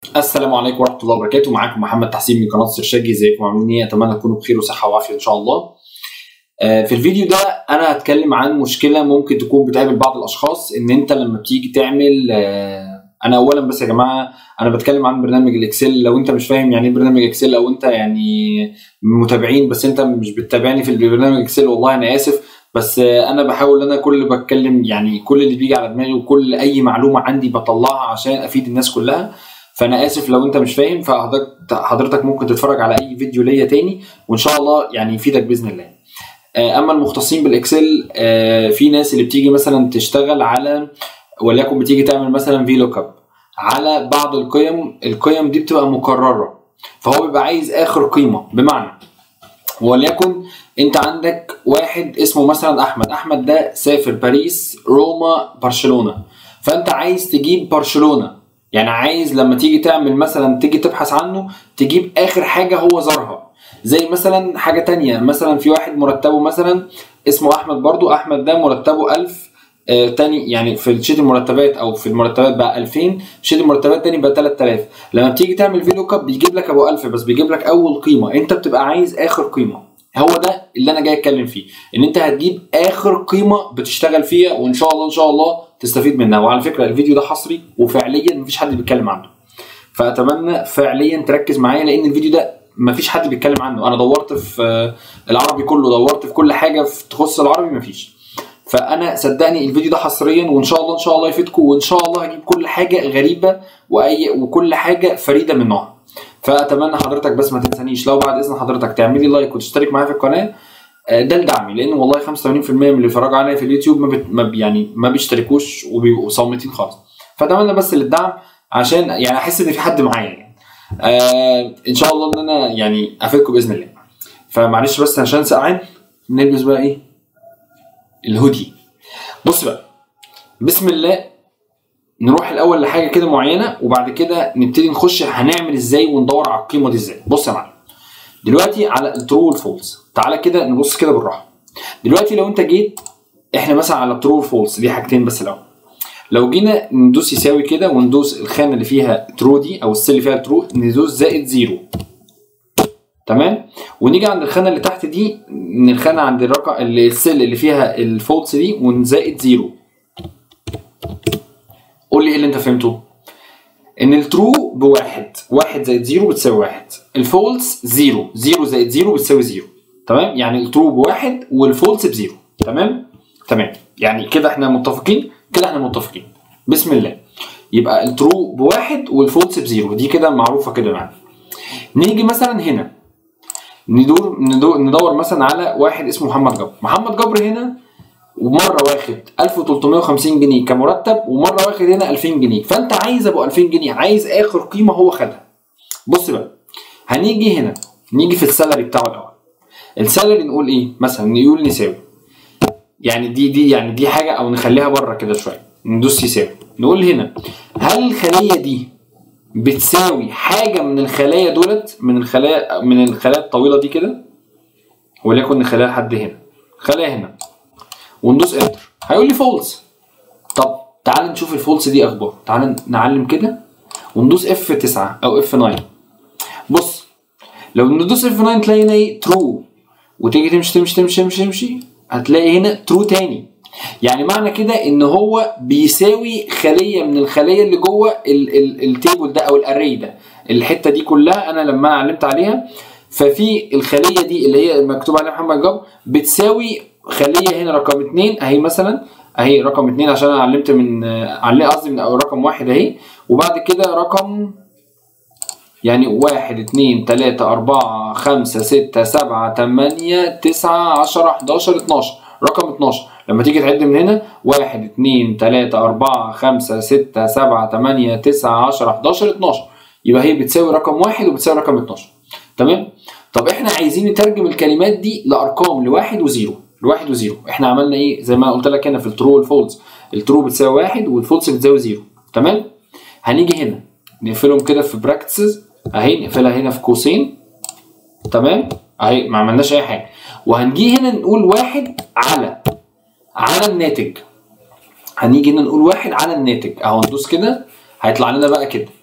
السلام عليكم ورحمه الله وبركاته معاكم محمد تحسين من قناه سرشاجي ازيكم عاملين ايه اتمنى تكونوا بخير وصحه وعافيه ان شاء الله آه، في الفيديو ده انا هتكلم عن مشكله ممكن تكون بتقابل بعض الاشخاص ان انت لما بتيجي تعمل آه، انا اولا بس يا جماعه انا بتكلم عن برنامج الاكسل لو انت مش فاهم يعني ايه برنامج اكسل او انت يعني متابعين بس انت مش بتتابعني في البرنامج اكسل والله انا اسف بس آه، انا بحاول ان انا كل اللي بتكلم يعني كل اللي بيجي على دماغي وكل اي معلومه عندي بطلعها عشان افيد الناس كلها فانا اسف لو انت مش فاهم فحضرتك حضرتك ممكن تتفرج على اي فيديو ليا تاني وان شاء الله يعني يفيدك باذن الله آه، اما المختصين بالاكسل آه، في ناس اللي بتيجي مثلا تشتغل على وليكن بتيجي تعمل مثلا في لوك اب على بعض القيم القيم دي بتبقى مكرره فهو بيبقى عايز اخر قيمه بمعنى وليكن انت عندك واحد اسمه مثلا احمد احمد ده سافر باريس روما برشلونه فانت عايز تجيب برشلونه يعني عايز لما تيجي تعمل مثلا تيجي تبحث عنه تجيب اخر حاجه هو زارها زي مثلا حاجه تانية مثلا في واحد مرتبه مثلا اسمه احمد برضو احمد ده مرتبه 1000 آه تاني يعني في شيت المرتبات او في المرتبات بقى 2000 شيت المرتبات تاني بقى 3000 لما بتيجي تعمل فيديو كاب بيجيب لك ابو 1000 بس بيجيب لك اول قيمه انت بتبقى عايز اخر قيمه هو ده اللي انا جاي اتكلم فيه ان انت هتجيب اخر قيمه بتشتغل فيها وان شاء الله ان شاء الله تستفيد منها وعلى فكره الفيديو ده حصري وفعليا مفيش حد بيتكلم عنه فاتمنى فعليا تركز معايا لان الفيديو ده مفيش حد بيتكلم عنه انا دورت في آه، العربي كله دورت في كل حاجه في تخص العربي مفيش فانا صدقني الفيديو ده حصريا وان شاء الله ان شاء الله يفيدكم وان شاء الله هجيب كل حاجه غريبه واي وكل حاجه فريده من نوعها فاتمنى حضرتك بس ما تنسانيش لو بعد اذن حضرتك تعملي لايك وتشترك معايا في القناه آه، ده لدعمي لان والله 85% من اللي بيتفرجوا عليا في اليوتيوب ما, بت... ما بي- يعني ما بيشتركوش وبيبقوا صامتين خالص فاتمنى بس للدعم عشان يعني احس ان في حد معايا يعني آه ان شاء الله ان انا يعني افيدكم باذن الله فمعلش بس عشان سقعان نلبس بقى ايه الهودي بص بقى بسم الله نروح الاول لحاجه كده معينه وبعد كده نبتدي نخش هنعمل ازاي وندور على القيمه دي ازاي بص يا معلم دلوقتي على الترو والفولس تعالى كده نبص كده بالراحه دلوقتي لو انت جيت احنا مثلا على الترو والفولس دي حاجتين بس الاول لو جينا ندوس يساوي كده وندوس الخانه اللي فيها ترو دي او السيل اللي فيها ترو ندوس زائد زيرو تمام ونيجي عند الخانه اللي تحت دي من الخانه عند الرقم اللي السيل اللي فيها الفولس دي ونزائد زيرو قول لي ايه اللي انت فهمته ان الترو بواحد واحد زائد زيرو بتساوي واحد الفولس زيرو زيرو زائد زيرو بتساوي زيرو تمام يعني الترو بواحد والفولس بزيرو تمام تمام يعني كده احنا متفقين كده احنا متفقين بسم الله يبقى الترو بواحد والفولس بزيرو دي كده معروفه كده معانا نيجي مثلا هنا ندور ندور, ندور مثلا على واحد اسمه محمد جبر محمد جبر هنا ومره واخد 1350 جنيه كمرتب ومره واخد هنا 2000 جنيه فانت عايز ابو 2000 جنيه عايز اخر قيمه هو خدها بص بقى هنيجي هنا نيجي في السالري بتاعه الاول السالري نقول ايه مثلا نقول نساوي يعني دي دي يعني دي حاجه او نخليها بره كده شويه ندوس يساوي نقول هنا هل الخليه دي بتساوي حاجه من الخلايا دولت من الخلايا من الخلايا الطويله دي كده وليكن نخليها لحد هنا خليها هنا وندوس انتر هيقول لي فولس طب تعال نشوف الفولس دي اخبار تعال نعلم كده وندوس اف 9 او اف 9 بص لو ندوس اف 9 تلاقي هنا ايه ترو وتيجي تمشي تمشي تمشي تمشي تمشي هتلاقي هنا ترو تاني يعني معنى كده ان هو بيساوي خليه من الخليه اللي جوه ال- ال- التيبل ده او الاري ده الحته دي كلها انا لما علمت عليها ففي الخليه دي اللي هي مكتوب عليها محمد جاب بتساوي خليه هنا رقم اتنين اهي مثلا اهي رقم اتنين عشان انا علمت من آه، علمت قصدي من أو رقم واحد اهي وبعد كده رقم يعني واحد اتنين تلاتة أربعة خمسة ستة سبعة تمانية تسعة عشرة حداشر اتناشر رقم اتناشر لما تيجي تعد من هنا واحد اتنين تلاتة أربعة خمسة ستة سبعة تمانية تسعة عشرة حداشر اتناشر يبقى هي بتساوي رقم واحد وبتساوي رقم اتناشر تمام طب احنا عايزين نترجم الكلمات دي لأرقام لواحد وزيرو لواحد وزيرو احنا عملنا ايه زي ما قلت لك هنا في الترو والفولس الترو بتساوي واحد والفولس بتساوي زيرو تمام هنيجي هنا نقفلهم كده في براكتسز اهي نقفلها هنا في قوسين تمام اهي ما عملناش اي حاجه وهنجي هنا نقول واحد على على الناتج هنيجي هنا نقول واحد على الناتج اهو ندوس كده هيطلع لنا بقى كده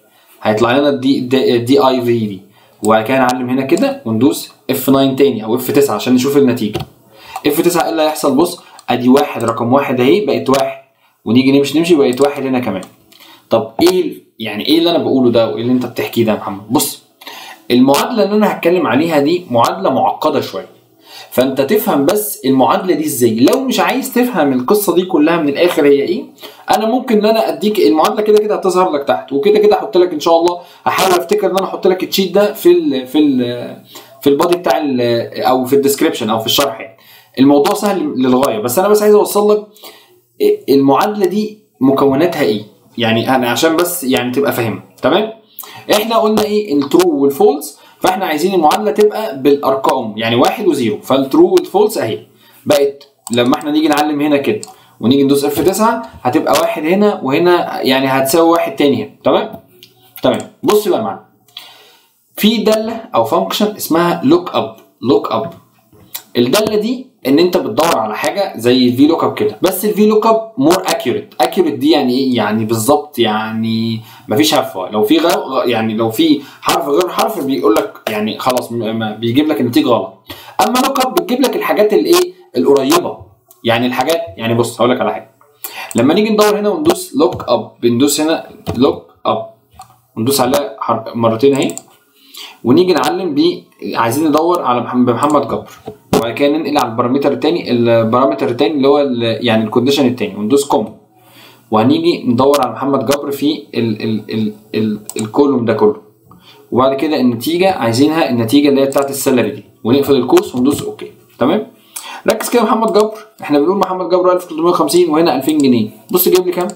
هيطلع لنا الدي دي, دي اي في دي وبعد كده نعلم هنا كده وندوس اف 9 تاني او اف 9 عشان نشوف النتيجه اف 9 ايه اللي هيحصل بص ادي واحد رقم واحد اهي بقت واحد ونيجي نمشي نمشي بقت واحد هنا كمان طب ايه يعني ايه اللي انا بقوله ده وايه اللي انت بتحكيه ده يا محمد بص المعادله اللي انا هتكلم عليها دي معادله معقده شويه فانت تفهم بس المعادله دي ازاي لو مش عايز تفهم القصه دي كلها من الاخر هي ايه انا ممكن ان انا اديك المعادله كده كده هتظهر لك تحت وكده كده احط لك ان شاء الله هحاول افتكر ان انا احط لك التشيت ده في ال في ال في البادي بتاع او في الديسكربشن او في الشرح يعني الموضوع سهل للغايه بس انا بس عايز اوصل لك المعادله دي مكوناتها ايه يعني انا عشان بس يعني تبقى فاهمها تمام احنا قلنا ايه الترو والفولس فاحنا عايزين المعادله تبقى بالارقام يعني واحد وزيرو فالترو والفولس اهي بقت لما احنا نيجي نعلم هنا كده ونيجي ندوس اف 9 هتبقى واحد هنا وهنا يعني هتساوي واحد تاني هنا تمام تمام بص بقى معانا في داله او فانكشن اسمها لوك اب لوك اب الداله دي ان انت بتدور على حاجه زي الفي لوك اب كده بس الفي لوك اب مور اكيوريت اكيوريت دي يعني ايه يعني بالظبط يعني مفيش هفوه لو في غير يعني لو في حرف غير حرف بيقول لك يعني خلاص بيجيب لك النتيجه غلط اما لوك اب بتجيب لك الحاجات الايه القريبه يعني الحاجات يعني بص هقول لك على حاجه لما نيجي ندور هنا وندوس لوك اب بندوس هنا لوك اب وندوس عليها مرتين اهي ونيجي نعلم ب عايزين ندور على محمد جبر وبعد كده ننقل على البارامتر الثاني البارامتر الثاني اللي هو يعني الكونديشن الثاني وندوس كوم وهنيجي ندور على محمد جبر في ال ال ال ال الكولوم ده كله وبعد كده النتيجه عايزينها النتيجه اللي هي بتاعت السالري دي ونقفل القوس وندوس اوكي تمام ركز كده محمد جبر احنا بنقول محمد جبر 1350 وهنا 2000 جنيه بص جايب لي كام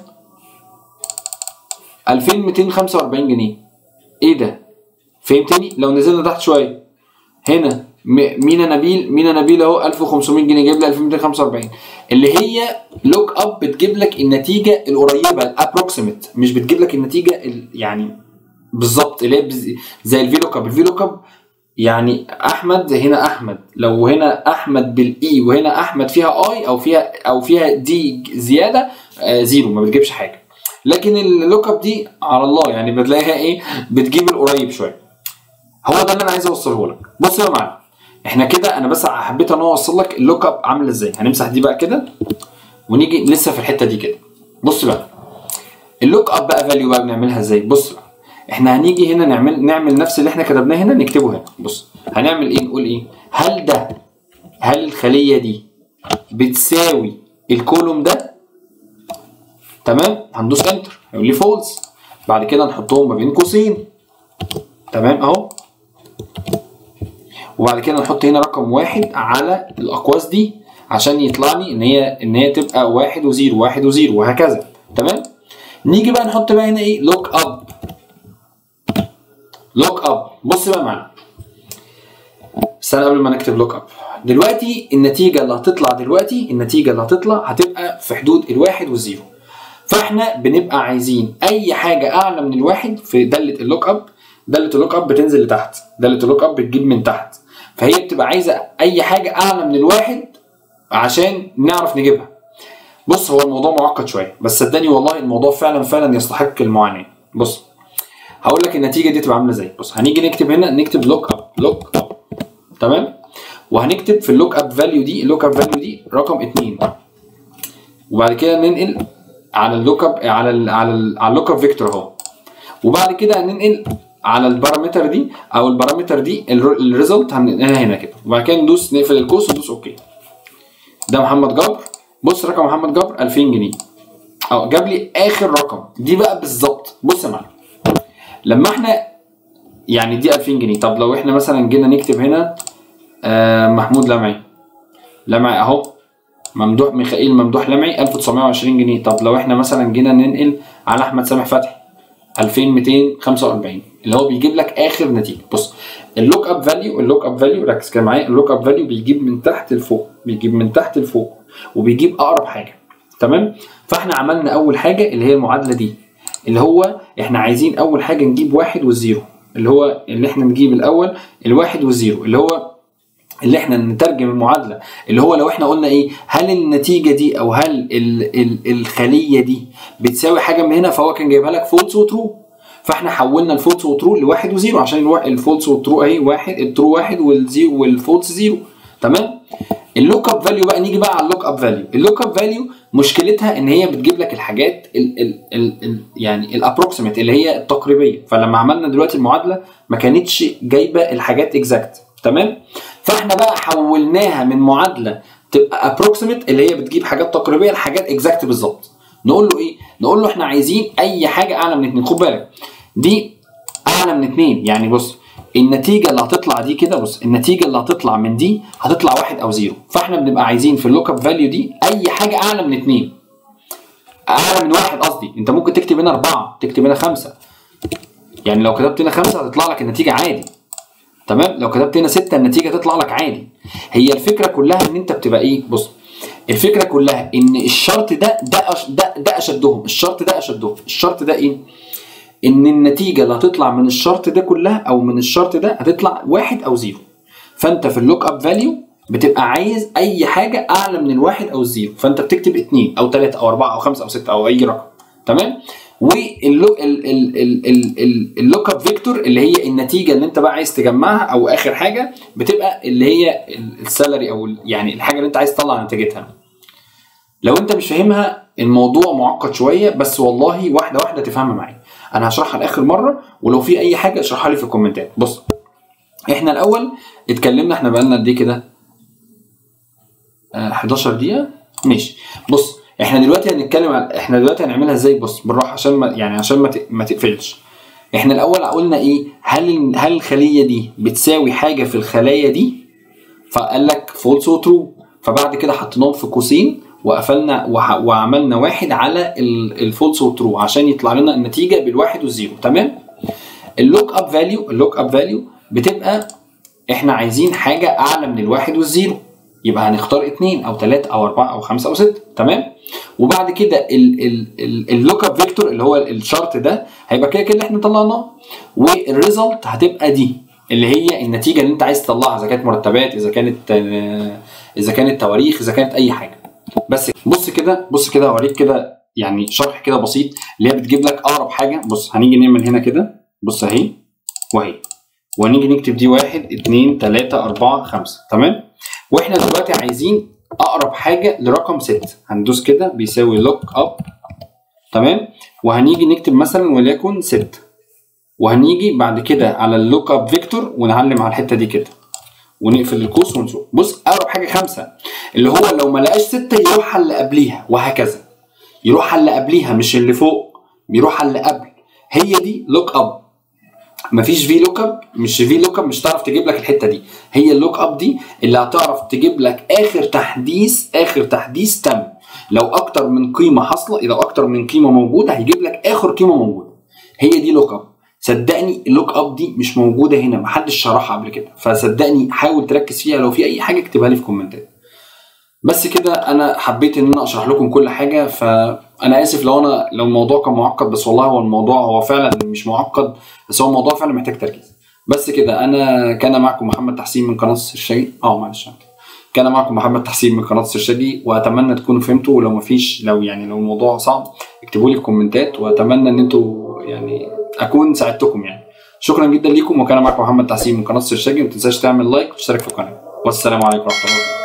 2245 جنيه ايه ده فهمتني لو نزلنا تحت شويه هنا مينا نبيل مينا نبيل اهو 1500 جنيه جايب لي 2245 اللي هي لوك اب بتجيب لك النتيجه القريبه الابروكسيمت مش بتجيب لك النتيجه يعني بالظبط اللي هي زي الفي لوك اب الفي لوك اب يعني احمد هنا احمد لو هنا احمد بالاي وهنا احمد فيها اي او فيها او فيها دي زياده آه زيرو ما بتجيبش حاجه لكن اللوك اب دي على الله يعني بتلاقيها ايه بتجيب القريب شويه هو ده اللي انا عايز اوصله لك بص يا معلم احنا كده انا بس حبيت ان اوصل لك اللوك اب عامل ازاي هنمسح دي بقى كده ونيجي لسه في الحته دي كده بص بقى اللوك اب بقى فاليو بقى بنعملها ازاي بص بقى احنا هنيجي هنا نعمل نعمل نفس اللي احنا كتبناه هنا نكتبه هنا بص هنعمل ايه نقول ايه هل ده هل الخليه دي بتساوي الكولوم ده تمام هندوس انتر هيقول لي فولس بعد كده نحطهم ما بين قوسين تمام اهو وبعد كده نحط هنا رقم واحد على الاقواس دي عشان يطلع لي ان هي ان هي تبقى واحد وزيرو واحد وزيرو وهكذا تمام نيجي بقى نحط بقى هنا ايه لوك اب لوك اب بص بقى معانا استنى قبل ما نكتب لوك اب دلوقتي النتيجة اللي هتطلع دلوقتي النتيجة اللي هتطلع هتبقى في حدود الواحد والزيرو فاحنا بنبقى عايزين اي حاجة اعلى من الواحد في دالة اللوك اب دالة اللوك اب بتنزل لتحت دالة اللوك اب بتجيب من تحت فهي بتبقى عايزة اي حاجة اعلى من الواحد عشان نعرف نجيبها بص هو الموضوع معقد شوية بس صدقني والله الموضوع فعلا فعلا يستحق المعاناة بص هقول لك النتيجة دي تبقى عاملة ازاي بص هنيجي نكتب هنا نكتب لوك اب لوك اب تمام وهنكتب في اللوك اب فاليو دي اللوك اب فاليو دي رقم 2 وبعد كده ننقل على اللوك اب على ال على ال على اللوك اب فيكتور اهو وبعد كده هننقل على البارامتر دي او البارامتر دي الريزلت هننقلها هنا كده وبعد كده ندوس نقفل القوس وندوس اوكي ده محمد جبر بص رقم محمد جبر 2000 جنيه اه جاب لي اخر رقم دي بقى بالظبط بص يا معلم لما احنا يعني دي 2000 جنيه طب لو احنا مثلا جينا نكتب هنا آه محمود لمعي لمعي اهو ممدوح ميخائيل ممدوح لمعي 1920 جنيه طب لو احنا مثلا جينا ننقل على احمد سامح فتحي 2245 اللي هو بيجيب لك اخر نتيجه بص اللوك اب فاليو اللوك اب فاليو ركز كده معايا اللوك اب فاليو بيجيب من تحت لفوق بيجيب من تحت لفوق وبيجيب اقرب حاجه تمام فاحنا عملنا اول حاجه اللي هي المعادله دي اللي هو احنا عايزين اول حاجه نجيب واحد والزيرو اللي هو اللي احنا نجيب الاول الواحد والزيرو اللي هو اللي احنا نترجم المعادله اللي هو لو احنا قلنا ايه هل النتيجه دي او هل ال ال الخليه دي بتساوي حاجه من هنا فهو كان جايبها لك فولس وترو فاحنا حولنا الفولس وترو لواحد وزيرو عشان الوا- الفولس والترو اهي واحد الترو واحد والزيرو والفولس زيرو تمام اللوك اب فاليو بقى نيجي بقى على اللوك اب فاليو اللوك اب فاليو مشكلتها ان هي بتجيب لك الحاجات ال ال ال ال يعني الابروكسيمت اللي هي التقريبيه فلما عملنا دلوقتي المعادله ما كانتش جايبه الحاجات اكزاكت تمام فاحنا بقى حولناها من معادله تبقى ابروكسيمت اللي هي بتجيب حاجات تقريبيه لحاجات اكزاكت بالظبط نقول له ايه نقول له احنا عايزين اي حاجه اعلى من اتنين خد بالك دي اعلى من اتنين يعني بص النتيجه اللي هتطلع دي كده بص النتيجه اللي هتطلع من دي هتطلع واحد او زيرو فاحنا بنبقى عايزين في اللوك اب فاليو دي اي حاجه اعلى من اتنين اعلى من واحد قصدي انت ممكن تكتب هنا اربعه تكتب هنا خمسه يعني لو كتبت هنا خمسه هتطلع لك النتيجه عادي تمام لو كتبت هنا ستة النتيجة تطلع لك عادي هي الفكرة كلها ان انت بتبقى ايه بص الفكرة كلها ان الشرط ده ده أش ده, ده اشدهم الشرط ده اشدهم الشرط ده ايه ان النتيجة اللي هتطلع من الشرط ده كلها او من الشرط ده هتطلع واحد او زيرو فانت في اللوك اب فاليو بتبقى عايز اي حاجة اعلى من الواحد او الزيرو فانت بتكتب اتنين او تلاتة او اربعة او خمسة او ستة او اي رقم تمام واللوك اللوك اب فيكتور اللي هي النتيجه اللي انت بقى عايز تجمعها او اخر حاجه بتبقى اللي هي السالري او ال- يعني الحاجه اللي انت عايز تطلع نتيجتها لو انت مش فاهمها الموضوع معقد شويه بس والله واحده واحده تفهمها معايا انا هشرحها لاخر مره ولو في اي حاجه اشرحها لي في الكومنتات بص احنا الاول اتكلمنا احنا بقالنا قد ايه كده آه، 11 دقيقه ماشي بص احنا دلوقتي هنتكلم عن احنا دلوقتي هنعملها ازاي بص بالراحه عشان ما يعني عشان ما, ت... ما تقفلش احنا الاول قلنا ايه هل ال- هل الخليه دي بتساوي حاجه في الخلايا دي فقال لك فولس وترو فبعد كده حطيناهم في قوسين وقفلنا وح... وعملنا واحد على الفولس وترو عشان يطلع لنا النتيجه بالواحد والزيرو تمام اللوك اب فاليو اللوك اب فاليو بتبقى احنا عايزين حاجه اعلى من الواحد والزيرو يبقى هنختار اتنين او تلاته او اربعه او خمسه او سته تمام وبعد كده اللوك اب فيكتور اللي هو الشرط ده هيبقى كده كده احنا طلعناه والريزلت هتبقى دي اللي هي النتيجه اللي انت عايز تطلعها اذا كانت مرتبات اذا كانت آه، اذا كانت تواريخ اذا كانت اي حاجه بس بص كده بص كده هوريك كده يعني شرح كده بسيط اللي هي بتجيب لك اقرب حاجه بص هنيجي نعمل هنا كده بص اهي واهي وهنيجي نكتب دي واحد اتنين تلاته اربعه خمسه تمام واحنا دلوقتي عايزين اقرب حاجه لرقم 6 هندوس كده بيساوي لوك اب تمام وهنيجي نكتب مثلا وليكن 6 وهنيجي بعد كده على اللوك اب فيكتور ونعلم على الحته دي كده ونقفل القوس ونشوف بص اقرب حاجه خمسة اللي هو لو ما لقاش ستة يروح على اللي قبليها وهكذا يروح على اللي قبليها مش اللي فوق بيروح على اللي قبل هي دي لوك اب مفيش في لوك اب مش في لوك اب مش هتعرف تجيب لك الحته دي هي اللوك اب دي اللي هتعرف تجيب لك اخر تحديث اخر تحديث تم لو اكتر من قيمه حاصله لو اكتر من قيمه موجوده هيجيب لك اخر قيمه موجوده هي دي لوك اب صدقني اللوك اب دي مش موجوده هنا محدش شرحها قبل كده فصدقني حاول تركز فيها لو في اي حاجه اكتبها لي في كومنتات بس كده انا حبيت ان انا اشرح لكم كل حاجه فانا اسف لو انا لو الموضوع كان معقد بس والله هو الموضوع هو فعلا مش معقد بس هو الموضوع فعلا محتاج تركيز بس كده انا كان معكم محمد تحسين من قناه السرشاجي اه معلش أنا كده. كان معكم محمد تحسين من قناه السرشاجي واتمنى تكونوا فهمتوا ولو مفيش لو يعني لو الموضوع صعب اكتبوا لي في الكومنتات واتمنى ان انتوا يعني اكون ساعدتكم يعني شكرا جدا ليكم وكان معكم محمد تحسين من قناه السرشاجي ما تنساش تعمل لايك وتشترك في القناه والسلام عليكم ورحمه الله وبركاته